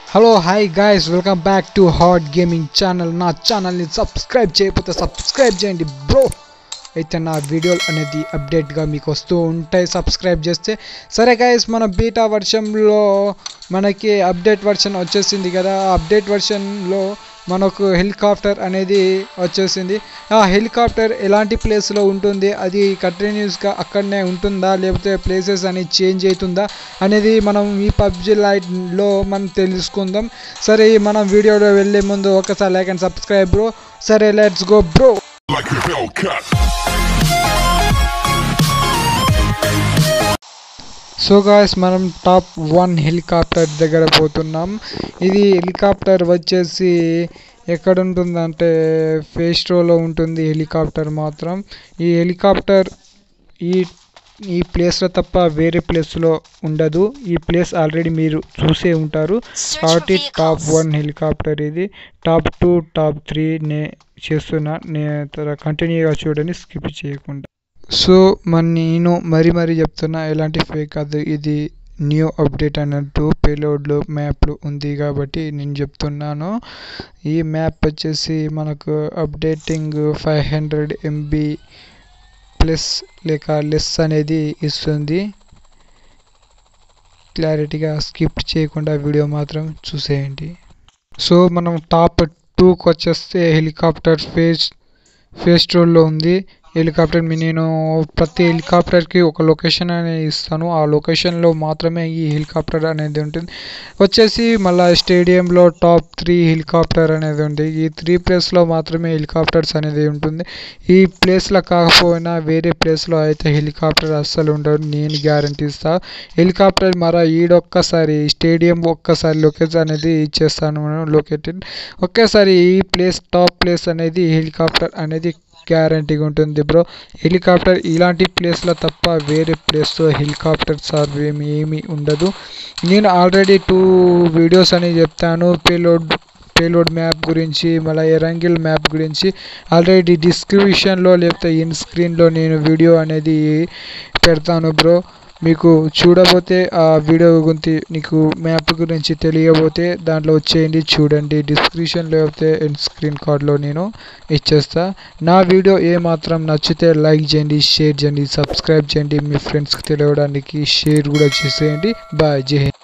Hello hi guys welcome back to hot gaming channel నా ఛానల్ని subscribe చేయకపోతే subscribe చేయండి బ్రో అయితే నా వీడియోలు అనేది అప్డేట్గా మీకు వస్తూ ఉంటాయి సబ్స్క్రైబ్ చేస్తే సరే గాయస్ మన బీటా వర్షన్లో మనకి అప్డేట్ వర్షన్ వచ్చేసింది కదా ఆ అప్డేట్ వర్షన్లో మనకు హెలికాప్టర్ అనేది వచ్చేసింది ఆ హెలికాప్టర్ ఎలాంటి ప్లేస్లో ఉంటుంది అది కంటిన్యూస్గా అక్కడనే ఉంటుందా లేకపోతే ప్లేసెస్ అనేది చేంజ్ అవుతుందా అనేది మనం ఈ పబ్జి లైట్లో మనం తెలుసుకుందాం సరే మనం వీడియోలో వెళ్ళే ముందు ఒకసారి లైక్ అండ్ సబ్స్క్రైబ్ బ్రో సరే let's go bro like a Hellcat. So guys మనం టాప్ వన్ హెలికాప్టర్ దగ్గర పోతున్నాం ఇది హెలికాప్టర్ వచ్చేసి ఎక్కడ ఉంటుందంటే ఫేస్ట్రోలో ఉంటుంది హెలికాప్టర్ మాత్రం ఈ హెలికాప్టర్ ఈ ఈ ప్లేస్లో తప్ప వేరే ప్లేస్లో ఉండదు ఈ ప్లేస్ ఆల్రెడీ మీరు చూసే ఉంటారు కాబట్టి టాప్ వన్ హెలికాప్టర్ ఇది టాప్ టూ టాప్ త్రీ నే చేస్తున్నా నే కంటిన్యూగా చూడండి స్కిప్ చేయకుండా సో మన నేను మరీ మరీ చెప్తున్నా ఎలాంటి ఫేక్ కాదు ఇది న్యూ అప్డేట్ అన్నట్టు పేలోడ్లో మ్యాప్లు ఉంది కాబట్టి నేను చెప్తున్నాను ఈ మ్యాప్ వచ్చేసి మనకు updating five hundred MB plus లేక లెస్ అనేది ఇస్తుంది క్లారిటీగా స్కిప్ చేయకుండా వీడియో మాత్రం చూసేయండి సో మనం టాప్ టూకి వచ్చేస్తే హెలికాప్టర్ ఫేస్ ఫేస్ రోడ్లో ఉంది హెలికాప్టర్ మీ నేను ప్రతి హెలికాప్టర్కి ఒక లొకేషన్ అనేది ఇస్తాను ఆ లొకేషన్లో మాత్రమే ఈ హెలికాప్టర్ అనేది ఉంటుంది వచ్చేసి మళ్ళీ స్టేడియంలో టాప్ త్రీ హెలికాప్టర్ అనేది ఉంది ఈ త్రీ ప్లేస్లో మాత్రమే హెలికాప్టర్స్ అనేది ఉంటుంది ఈ ప్లేస్లో కాకపోయినా వేరే ప్లేస్లో అయితే హెలికాప్టర్ అస్సలు ఉండదు నేను గ్యారంటీ ఇస్తా హెలికాప్టర్ మర ఈడొక్కసారి స్టేడియం ఒక్కసారి లొకేషన్ అనేది ఇచ్చేస్తాను లొకేటెడ్ ఒకేసారి ఈ ప్లేస్ టాప్ ప్లేస్ అనేది హెలికాప్టర్ అనేది గ్యారంటీగా ఉంటుంది బ్రో హెలికాప్టర్ ఇలాంటి ప్లేస్లో తప్ప వేరే ప్లేస్లో హెలికాప్టర్ సార్ ఏమి ఏమీ ఉండదు నేను ఆల్రెడీ టూ వీడియోస్ అని చెప్తాను పేలోడ్ పేలోడ్ మ్యాప్ గురించి మళ్ళీ ఎరంగిల్ మ్యాప్ గురించి ఆల్రెడీ డిస్క్రిప్షన్లో లేకపోతే ఇన్ స్క్రీన్లో నేను వీడియో అనేది పెడతాను బ్రో మీకు చూడబోతే ఆ వీడియో గురించి నీకు మ్యాప్ గురించి తెలియబోతే దాంట్లో వచ్చేయండి చూడండి డిస్క్రిప్షన్ లేకపోతే స్క్రీన్ కార్డ్లో నేను ఇచ్చేస్తా నా వీడియో ఏమాత్రం నచ్చితే లైక్ చేయండి షేర్ చేయండి సబ్స్క్రైబ్ చేయండి మీ ఫ్రెండ్స్కి తెలియడానికి షేర్ కూడా చేసేయండి బాయ్ జై హింద్